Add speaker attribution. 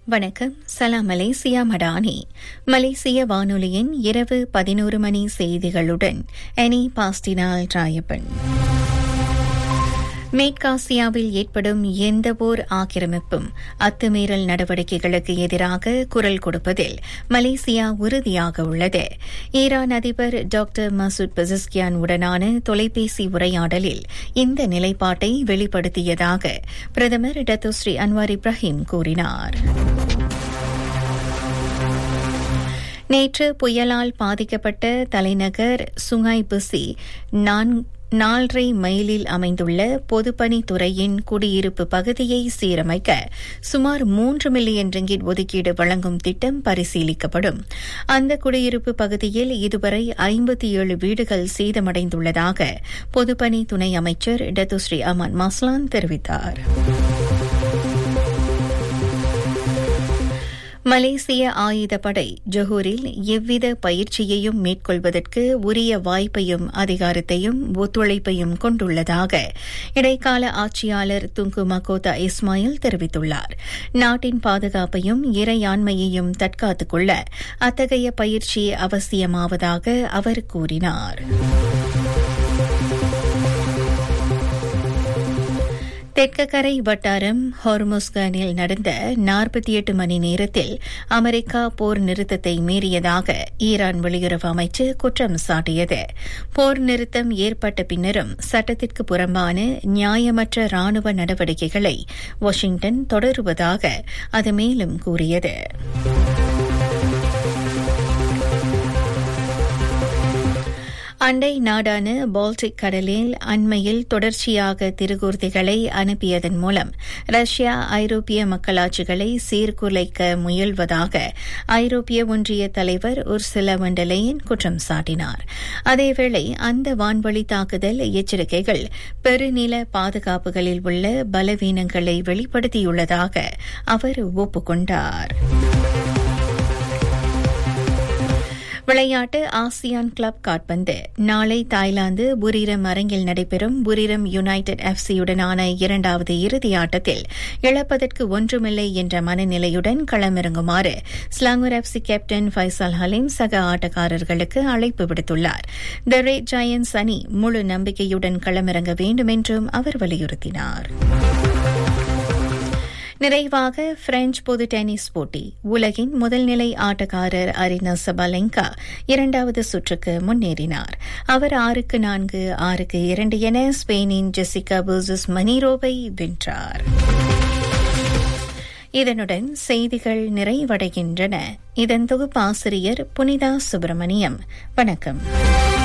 Speaker 1: வணக்கம் சலாம் மலேசியா மடானி மலேசிய வானொலியின் இரவு பதினோரு மணி செய்திகளுடன் எனி பாஸ்டினால் ராயப்பன் மேற்காசியாவில் ஏற்படும் எந்தவோர் ஆக்கிரமிப்பும் அத்துமீறல் நடவடிக்கைகளுக்கு எதிராக குரல் கொடுப்பதில் மலேசியா உறுதியாக உள்ளது ஈரான் அதிபர் டாக்டர் மசூத் பெசிஸ்கியான் உடனான தொலைபேசி உரையாடலில் இந்த நிலைப்பாட்டை வெளிப்படுத்தியதாக பிரதமர் டத்துஸ்ரீ அன்வார் இப்ராஹிம் கூறினார் நேற்று புயலால் பாதிக்கப்பட்ட தலைநகர் சுங்காய் புசி நாலரை மைலில் அமைந்துள்ள பொதுப்பணித்துறையின் குடியிருப்பு பகுதியை சீரமைக்க சுமார் மூன்று மில்லியன் ரிங்கிட் ஒதுக்கீடு வழங்கும் திட்டம் பரிசீலிக்கப்படும் அந்த குடியிருப்பு பகுதியில் இதுவரை ஐம்பத்தி ஏழு வீடுகள் சேதமடைந்துள்ளதாக பொதுப்பணி துணை அமைச்சர் டத்துஸ்ரீ அமான் மாஸ்லான் தெரிவித்தாா் மலேசிய ஆயுதப்படை ஜொஹூரில் எவ்வித பயிற்சியையும் மேற்கொள்வதற்கு உரிய வாய்ப்பையும் அதிகாரத்தையும் ஒத்துழைப்பையும் கொண்டுள்ளதாக இடைக்கால ஆட்சியாளர் துங்கு மகோதா இஸ்மாயில் தெரிவித்துள்ளார் நாட்டின் பாதுகாப்பையும் இறையாண்மையையும் தற்காத்துக் கொள்ள அத்தகைய பயிற்சி அவசியமாவதாக அவர் கூறினார் தெற்கக்கரை வட்டாரம் ஹார்மோஸ்கானில் நடந்த நாற்பத்தி எட்டு மணி நேரத்தில் அமெரிக்கா போர் நிறுத்தத்தை மீறியதாக ஈரான் வெளியுறவு அமைச்சு குற்றம் சாட்டியது போர் நிறுத்தம் ஏற்பட்ட பின்னரும் சட்டத்திற்கு புறம்பான நியாயமற்ற ராணுவ நடவடிக்கைகளை வாஷிங்டன் தொடருவதாக அது மேலும் கூறியது அண்டை நாடான பால்டிக் கடலில் அண்மையில் தொடர்ச்சியாக திருகூர்த்திகளை அனுப்பியதன் மூலம் ரஷ்யா ஐரோப்பிய மக்களாட்சிகளை சீர்குலைக்க முயல்வதாக ஐரோப்பிய ஒன்றிய தலைவர் உர்சில வண்டலையன் குற்றம் சாட்டினார் அதேவேளை அந்த வான்வழி தாக்குதல் எச்சரிக்கைகள் பெருநில பாதுகாப்புகளில் உள்ள பலவீனங்களை வெளிப்படுத்தியுள்ளதாக அவர் ஒப்புக்கொண்டார் விளையாட்டு ஆசியான் கிளப் காட்பந்து நாளை தாய்லாந்து புரீரம் அரங்கில் நடைபெறும் புரீரம் யுனைடெட் எஃப்சியுடனான இரண்டாவது இறுதி ஆட்டத்தில் இழப்பதற்கு ஒன்றுமில்லை என்ற மனநிலையுடன் களமிறங்குமாறு Selangor FC captain Faisal Halim சக ஆட்டக்காரர்களுக்கு அழைப்பு விடுத்துள்ளார் த ரெட் ஜாயன்ஸ் அணி முழு நம்பிக்கையுடன் களமிறங்க வேண்டும் என்றும் அவர் வலியுறுத்தினார் நிறைவாக பிரெஞ்ச் பொது டென்னிஸ் போட்டி உலகின் முதல்நிலை ஆட்டக்காரர் அரினா சபாலெங்கா இரண்டாவது சுற்றுக்கு முன்னேறினார் அவர் ஆறுக்கு நான்கு ஆறுக்கு இரண்டு என ஸ்பெயினின் ஜெசிகா பூசஸ் மனிரோவை வென்றார் இதனுடன் செய்திகள் நிறைவடைகின்றன இதன் தொகுப்பாசிரியர் புனிதா சுப்பிரமணியம் வணக்கம்